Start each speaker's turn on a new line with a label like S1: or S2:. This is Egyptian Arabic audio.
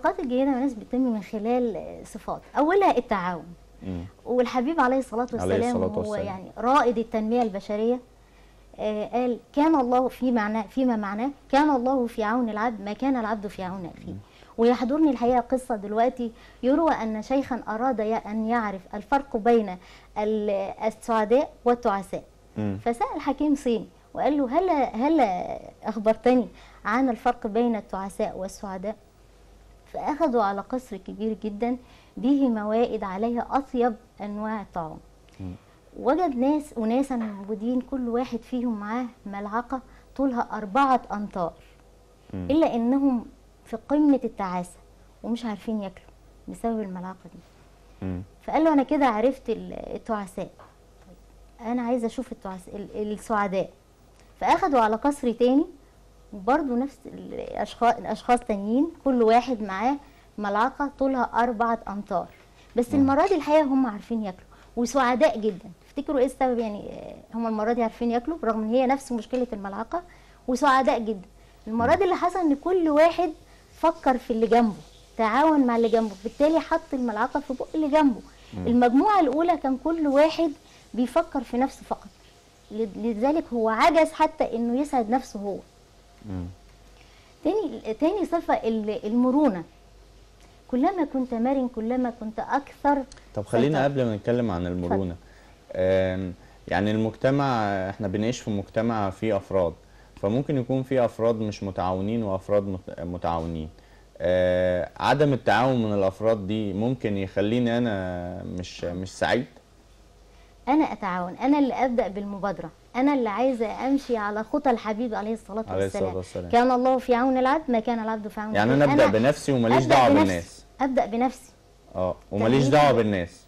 S1: العلاقات الجيده مع الناس بتتم من خلال آه، صفات اولها التعاون
S2: مم.
S1: والحبيب عليه الصلاه
S2: عليه
S1: والسلام
S2: الصلاة
S1: هو
S2: والسلام.
S1: يعني رائد التنميه البشريه آه، قال كان الله في معناه فيما معناه كان الله في عون العبد ما كان العبد في عون اخيه ويحضرني الحقيقه قصه دلوقتي يروى ان شيخا اراد ي- ان يعرف الفرق بين ال- السعداء والتعساء
S2: مم.
S1: فسال حكيم صيني وقال له هل هل اخبرتني عن الفرق بين التعساء والسعداء فاخذوا على قصر كبير جدا به موائد عليها اطيب انواع الطعام
S2: مم.
S1: وجد ناس وناسا موجودين كل واحد فيهم معاه ملعقه طولها أربعة أمتار
S2: مم.
S1: إلا إنهم في قمة التعاسة ومش عارفين ياكلوا بسبب الملعقة دي
S2: مم.
S1: فقال له أنا كده عرفت ال- التعساء طيب أنا عايزة أشوف التعس... ال- السعداء فأخدوا على قصر تاني وبرضه نفس الأشخاص الأشخاص تانيين كل واحد معاه ملعقة طولها أربعة أمتار بس المرة دي الحقيقة هم عارفين ياكلوا وسعداء جدا تفتكروا ايه السبب يعني آه، هم المرة دي عارفين ياكلوا برغم ان هي نفس مشكلة الملعقة وسعداء جدا المرة دي اللي حصل ان كل واحد فكر في اللي جنبه تعاون مع اللي جنبه بالتالي حط الملعقة في بق اللي جنبه المجموعة الأولى كان كل واحد بيفكر في نفسه فقط لذ- لذلك هو عجز حتى انه يسعد نفسه هو
S2: مم.
S1: تاني تاني صفة ال- المرونة كلما كنت مرن كلما كنت أكثر
S2: طب خلينا
S1: سيطرة.
S2: قبل ما نتكلم عن المرونة آم، يعني المجتمع احنا بنعيش في مجتمع فيه أفراد فممكن يكون فيه أفراد مش متعاونين وأفراد مت- متعاونين آه، عدم التعاون من الأفراد دي ممكن يخليني أنا مش مش سعيد
S1: أنا أتعاون أنا اللي أبدأ بالمبادرة أنا اللي عايزة أمشي على خطى الحبيب عليه الصلاة
S2: عليه
S1: والسلام,
S2: الصلاة والسلام.
S1: كان الله في عون العبد ما كان العبد في عون
S2: يعني
S1: أخيه.
S2: أنا أبدأ بنفسي وماليش
S1: أبدأ
S2: دعوة
S1: بنفسي.
S2: بالناس
S1: أبدأ بنفسي
S2: اه وماليش
S1: تغيير
S2: دعوة
S1: حاجة.
S2: بالناس